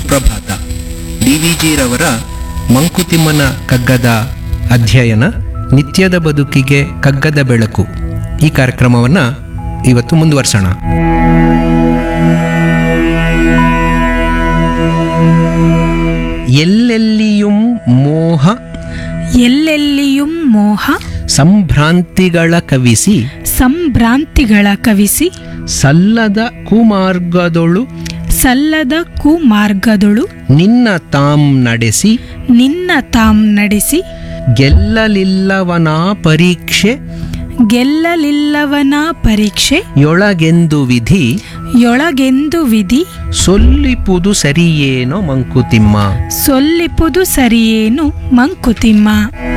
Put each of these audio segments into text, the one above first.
ಸುಪ್ರಭಾತ D V ಜಿರವರ ಮಂಕುತಿಮ್ಮನ ಕಗ್ಗದ ಅಧ್ಯಯನ ನಿತ್ಯದ ಬದುಕಿಗೆ ಕಗ್ಗದ ಬೆಳಕು ಈ ಕಾರ್ಯಕ್ರಮವನ್ನು ಇವತ್ತು ಮುಂದುವರ್ಸೋಣ ಎಲ್ಲೆಲ್ಲಿಯೂ ಮೋಹ ಎಲ್ಲೆಲ್ಲಿயும் ಮೋಹ ಸಂಭ್ರಾಂತಿಗಳ ಕವಿಸಿ ಸಂಭ್ರಾಂತಿಗಳ ಕವಿಸಿ ಸಲ್ಲದ ಕುಮಾರ್ಗದೊಳು ಸಲ್ಲದ ಕುಮಾರ್ಗದೊಳು ನಿನ್ನ ತಾಂ ನಡೆಸಿ ನಿನ್ನ ತಾಂ ನಡೆಸಿ ಗೆಲ್ಲಲಿಲ್ಲವನ ಪರೀಕ್ಷೆ ಗೆಲ್ಲಲಿಲ್ಲವನ ಪರೀಕ್ಷೆ ಯೊಳಗೆಂದು ವಿಧಿ ಯೊಳಗೆಂದು ವಿಧಿ ಸೊಲ್ಲಿಪುದು ಸರಿಯೇನೋ ಮಂಕುತಿಮ್ಮ ಸೊಲ್ಲಿಪುದು ಸರಿಯೇನು ಮಂಕುತಿಮ್ಮ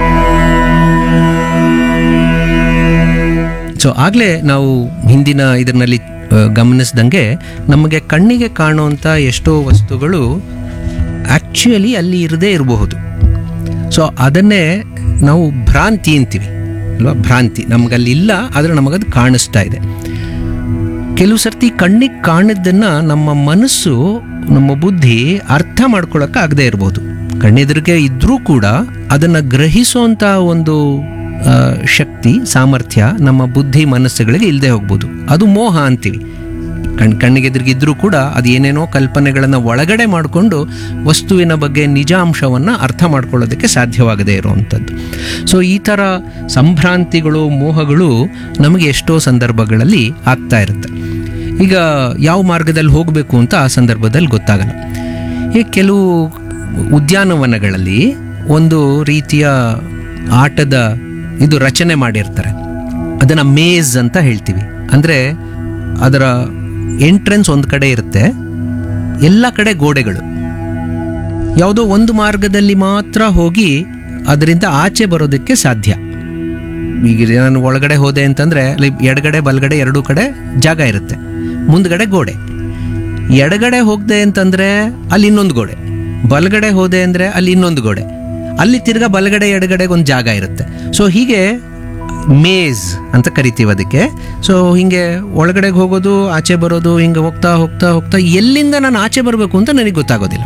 ಸೊ ಆಗಲೇ ನಾವು ಹಿಂದಿನ ಇದರಲ್ಲಿ ಆ, ಗಮನಿಸ್ದಂಗೆ ನಮಗೆ ಕಣ್ಣಿಗೆ ಕಾಣುವಂಥ ಎಷ್ಟೋ ವಸ್ತುಗಳು ಆ್ಯಕ್ಚುಯಲಿ ಅಲ್ಲಿ ಇರದೇ ಇರಬಹುದು ಸೊ ಅದನ್ನೇ ನಾವು ಭ್ರಾಂತಿ ಅಂತೀವಿ ಅಲ್ವಾ ಭ್ರಾಂತಿ ನಮಗಲ್ಲಿ ಇಲ್ಲ ಆದರೆ ನಮಗದು ಕಾಣಿಸ್ತಾ ಇದೆ ಕೆಲವು ಸರ್ತಿ ಕಣ್ಣಿಗೆ ಕಾಣಿದ್ದನ್ನು ನಮ್ಮ ಮನಸ್ಸು ನಮ್ಮ ಬುದ್ಧಿ ಅರ್ಥ ಮಾಡ್ಕೊಳಕ್ಕೆ ಆಗದೆ ಇರ್ಬೋದು ಕಣ್ಣೆದುರಿಗೆ ಇದ್ರೂ ಕೂಡ ಅದನ್ನು ಗ್ರಹಿಸುವಂಥ ಒಂದು ಆ, ಶಕ್ತಿ ಸಾಮರ್ಥ್ಯ ನಮ್ಮ ಬುದ್ಧಿ ಮನಸ್ಸುಗಳಿಗೆ ಇಲ್ಲದೆ ಹೋಗ್ಬೋದು ಅದು ಮೋಹ ಅಂತೀವಿ ಕಣ್ ಕಣ್ಣಿಗೆದುರಿಗಿದ್ರೂ ಕೂಡ ಅದು ಏನೇನೋ ಕಲ್ಪನೆಗಳನ್ನು ಒಳಗಡೆ ಮಾಡಿಕೊಂಡು ವಸ್ತುವಿನ ಬಗ್ಗೆ ನಿಜಾಂಶವನ್ನು ಅರ್ಥ ಮಾಡ್ಕೊಳ್ಳೋದಕ್ಕೆ ಸಾಧ್ಯವಾಗದೇ ಇರುವಂಥದ್ದು ಸೊ ಈ ಥರ ಸಂಭ್ರಾಂತಿಗಳು ಮೋಹಗಳು ನಮಗೆ ಎಷ್ಟೋ ಸಂದರ್ಭಗಳಲ್ಲಿ ಆಗ್ತಾ ಇರುತ್ತೆ ಈಗ ಯಾವ ಮಾರ್ಗದಲ್ಲಿ ಹೋಗಬೇಕು ಅಂತ ಆ ಸಂದರ್ಭದಲ್ಲಿ ಗೊತ್ತಾಗಲ್ಲ ಈ ಕೆಲವು ಉದ್ಯಾನವನಗಳಲ್ಲಿ ಒಂದು ರೀತಿಯ ಆಟದ ಇದು ರಚನೆ ಮಾಡಿರ್ತಾರೆ ಅದನ್ನು ಮೇಜ್ ಅಂತ ಹೇಳ್ತೀವಿ ಅಂದರೆ ಅದರ ಎಂಟ್ರೆನ್ಸ್ ಒಂದು ಕಡೆ ಇರುತ್ತೆ ಎಲ್ಲ ಕಡೆ ಗೋಡೆಗಳು ಯಾವುದೋ ಒಂದು ಮಾರ್ಗದಲ್ಲಿ ಮಾತ್ರ ಹೋಗಿ ಅದರಿಂದ ಆಚೆ ಬರೋದಕ್ಕೆ ಸಾಧ್ಯ ಈಗ ನಾನು ಒಳಗಡೆ ಹೋದೆ ಅಂತಂದರೆ ಎಡಗಡೆ ಬಲಗಡೆ ಎರಡೂ ಕಡೆ ಜಾಗ ಇರುತ್ತೆ ಮುಂದ್ಗಡೆ ಗೋಡೆ ಎಡಗಡೆ ಹೋಗ್ದೆ ಅಂತಂದರೆ ಅಲ್ಲಿ ಇನ್ನೊಂದು ಗೋಡೆ ಬಲಗಡೆ ಹೋದೆ ಅಂದರೆ ಅಲ್ಲಿ ಇನ್ನೊಂದು ಗೋಡೆ ಅಲ್ಲಿ ತಿರ್ಗಾ ಬಲಗಡೆ ಎಡಗಡೆಗೆ ಒಂದು ಜಾಗ ಇರುತ್ತೆ ಸೊ ಹೀಗೆ ಮೇಜ್ ಅಂತ ಕರಿತೀವಿ ಅದಕ್ಕೆ ಸೊ ಹಿಂಗೆ ಒಳಗಡೆಗೆ ಹೋಗೋದು ಆಚೆ ಬರೋದು ಹಿಂಗೆ ಹೋಗ್ತಾ ಹೋಗ್ತಾ ಹೋಗ್ತಾ ಎಲ್ಲಿಂದ ನಾನು ಆಚೆ ಬರಬೇಕು ಅಂತ ನನಗೆ ಗೊತ್ತಾಗೋದಿಲ್ಲ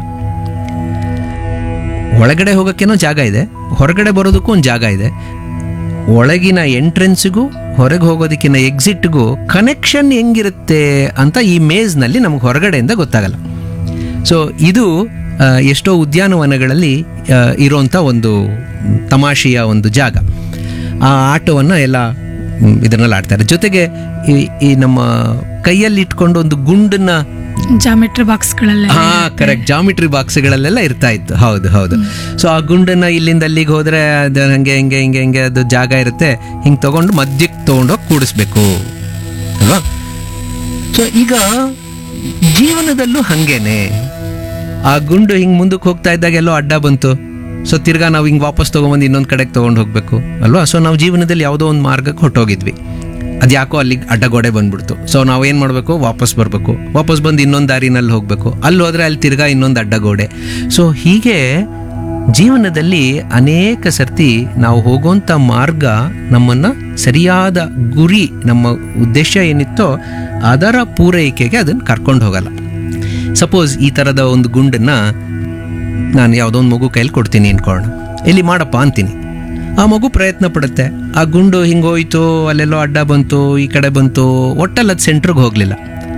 ಒಳಗಡೆ ಹೋಗೋಕ್ಕೇನೋ ಜಾಗ ಇದೆ ಹೊರಗಡೆ ಬರೋದಕ್ಕೂ ಒಂದು ಜಾಗ ಇದೆ ಒಳಗಿನ ಎಂಟ್ರೆನ್ಸ್ಗೂ ಹೊರಗೆ ಹೋಗೋದಕ್ಕಿಂತ ಎಕ್ಸಿಟ್ಗೂ ಕನೆಕ್ಷನ್ ಹೆಂಗಿರುತ್ತೆ ಅಂತ ಈ ಮೇಜ್ನಲ್ಲಿ ನಮ್ಗೆ ಹೊರಗಡೆಯಿಂದ ಗೊತ್ತಾಗಲ್ಲ ಸೊ ಇದು ಆ, ಎಷ್ಟೋ ಉದ್ಯಾನವನಗಳಲ್ಲಿ ಆ, ಇರೋಂಥ ಒಂದು ತಮಾಷೆಯ ಒಂದು ಜಾಗ ಆ ಆಟವನ್ನು ಎಲ್ಲ ಮ್, ಇದನ್ನಲ್ಲಿ ಆಡ್ತಾರೆ ಜೊತೆಗೆ ಈ ಈ ನಮ್ಮ ಕೈಯಲ್ಲಿ ಇಟ್ಕೊಂಡು ಒಂದು ಗುಂಡನ್ನ ಜಾಮೆಟ್ರಿ ಬಾಕ್ಸ್ಗಳೆಲ್ಲ ಹಾ ಕರೆಕ್ಟ್ ಜಾಮಿಟ್ರಿ ಬಾಕ್ಸ್ಗಳಲ್ಲೆಲ್ಲ ಇರ್ತಾ ಇತ್ತು ಹೌದು ಹೌದು ಸೊ ಆ ಗುಂಡನ್ನ ಇಲ್ಲಿಂದ ಅಲ್ಲಿಗೆ ಹೋದ್ರೆ ಅದು ಹಂಗೆ ಹಿಂಗೆ ಹಿಂಗೆ ಹಿಂಗೆ ಅದು ಜಾಗ ಇರುತ್ತೆ ಹಿಂಗೆ ತಗೊಂಡು ಮಧ್ಯಕ್ಕೆ ತಗೊಂಡೋಗಿ ಕೂಡಿಸ್ಬೇಕು ಅಲ್ವಾ ಸೊ ಈಗ ಜೀವನದಲ್ಲೂ ಹಂಗೇನೆ ಆ ಗುಂಡು ಹಿಂಗೆ ಮುಂದಕ್ಕೆ ಹೋಗ್ತಾ ಇದ್ದಾಗ ಎಲ್ಲೋ ಅಡ್ಡ ಬಂತು ಸೊ ತಿರ್ಗಾ ನಾವು ಹಿಂಗೆ ವಾಪಸ್ ತೊಗೊಂಬಂದು ಇನ್ನೊಂದು ಕಡೆಗೆ ತೊಗೊಂಡು ಹೋಗಬೇಕು ಅಲ್ವಾ ಸೊ ನಾವು ಜೀವನದಲ್ಲಿ ಯಾವುದೋ ಒಂದು ಮಾರ್ಗಕ್ಕೆ ಹೊಟ್ಟೋಗಿದ್ವಿ ಅದು ಯಾಕೋ ಅಲ್ಲಿಗೆ ಅಡ್ಡಗೋಡೆ ಬಂದ್ಬಿಡ್ತು ಸೊ ನಾವು ಏನು ಮಾಡಬೇಕು ವಾಪಸ್ ಬರಬೇಕು ವಾಪಸ್ ಬಂದು ಇನ್ನೊಂದು ದಾರಿನಲ್ಲಿ ಹೋಗಬೇಕು ಅಲ್ಲಿ ಹೋದರೆ ಅಲ್ಲಿ ತಿರ್ಗಾ ಇನ್ನೊಂದು ಅಡ್ಡಗೋಡೆ ಸೊ ಹೀಗೆ ಜೀವನದಲ್ಲಿ ಅನೇಕ ಸರ್ತಿ ನಾವು ಹೋಗುವಂಥ ಮಾರ್ಗ ನಮ್ಮನ್ನು ಸರಿಯಾದ ಗುರಿ ನಮ್ಮ ಉದ್ದೇಶ ಏನಿತ್ತೋ ಅದರ ಪೂರೈಕೆಗೆ ಅದನ್ನು ಕರ್ಕೊಂಡು ಹೋಗಲ್ಲ ಸಪೋಸ್ ಈ ಥರದ ಒಂದು ಗುಂಡನ್ನು ನಾನು ಯಾವುದೋ ಒಂದು ಮಗು ಕೈಲಿ ಕೊಡ್ತೀನಿ ಅನ್ಕೊಳ್ಳೋಣ ಇಲ್ಲಿ ಮಾಡಪ್ಪ ಅಂತೀನಿ ಆ ಮಗು ಪ್ರಯತ್ನ ಪಡುತ್ತೆ ಆ ಗುಂಡು ಹಿಂಗೆ ಹೋಯ್ತು ಅಲ್ಲೆಲ್ಲೋ ಅಡ್ಡ ಬಂತು ಈ ಕಡೆ ಬಂತು ಒಟ್ಟಲ್ಲಿ ಅದು ಸೆಂಟ್ರಿಗೆ ಹೋಗಲಿಲ್ಲ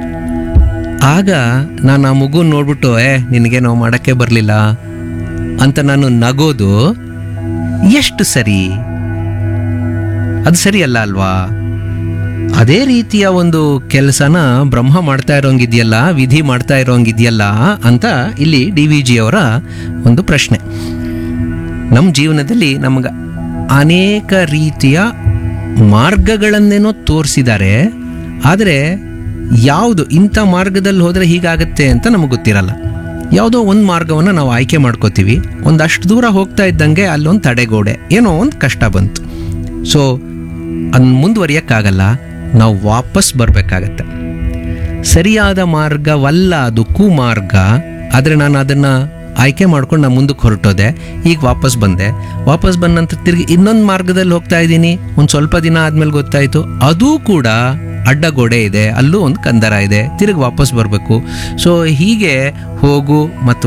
ಆಗ ನಾನು ಆ ಮಗು ನೋಡ್ಬಿಟ್ಟು ಏ ನಿನಗೆ ನಾವು ಮಾಡೋಕ್ಕೆ ಬರಲಿಲ್ಲ ಅಂತ ನಾನು ನಗೋದು ಎಷ್ಟು ಸರಿ ಅದು ಸರಿಯಲ್ಲ ಅಲ್ವಾ ಅದೇ ರೀತಿಯ ಒಂದು ಕೆಲಸನ ಬ್ರಹ್ಮ ಮಾಡ್ತಾ ಇರೋಂಗಿದೆಯಲ್ಲ ವಿಧಿ ಮಾಡ್ತಾ ಇರೋಂಗಿದೆಯಲ್ಲ ಅಂತ ಇಲ್ಲಿ ಡಿ ವಿ ಜಿ ಅವರ ಒಂದು ಪ್ರಶ್ನೆ ನಮ್ಮ ಜೀವನದಲ್ಲಿ ನಮಗೆ ಅನೇಕ ರೀತಿಯ ಮಾರ್ಗಗಳನ್ನೇನೋ ತೋರಿಸಿದ್ದಾರೆ ಆದರೆ ಯಾವುದು ಇಂಥ ಮಾರ್ಗದಲ್ಲಿ ಹೋದರೆ ಹೀಗಾಗತ್ತೆ ಅಂತ ನಮಗೆ ಗೊತ್ತಿರಲ್ಲ ಯಾವುದೋ ಒಂದು ಮಾರ್ಗವನ್ನು ನಾವು ಆಯ್ಕೆ ಮಾಡ್ಕೋತೀವಿ ಒಂದಷ್ಟು ದೂರ ಹೋಗ್ತಾ ಇದ್ದಂಗೆ ಅಲ್ಲೊಂದು ತಡೆಗೋಡೆ ಏನೋ ಒಂದು ಕಷ್ಟ ಬಂತು ಸೊ ಅದನ್ನ ಮುಂದುವರಿಯೋಕ್ಕಾಗಲ್ಲ ನಾವು ವಾಪಸ್ ಬರಬೇಕಾಗತ್ತೆ ಸರಿಯಾದ ಮಾರ್ಗವಲ್ಲ ಅದು ಕುಮಾರ್ಗ ಆದರೆ ನಾನು ಅದನ್ನು ಆಯ್ಕೆ ಮಾಡ್ಕೊಂಡು ನಾನು ಮುಂದಕ್ಕೆ ಹೊರಟೋದೆ ಈಗ ವಾಪಸ್ ಬಂದೆ ವಾಪಸ್ ಬಂದ ನಂತರ ತಿರುಗಿ ಇನ್ನೊಂದು ಮಾರ್ಗದಲ್ಲಿ ಹೋಗ್ತಾ ಇದ್ದೀನಿ ಒಂದು ಸ್ವಲ್ಪ ದಿನ ಆದಮೇಲೆ ಗೊತ್ತಾಯಿತು ಅದೂ ಕೂಡ ಅಡ್ಡಗೋಡೆ ಇದೆ ಅಲ್ಲೂ ಒಂದು ಕಂದರ ಇದೆ ತಿರುಗಿ ವಾಪಸ್ ಬರಬೇಕು ಸೊ ಹೀಗೆ ಹೋಗು ಮತ್ತು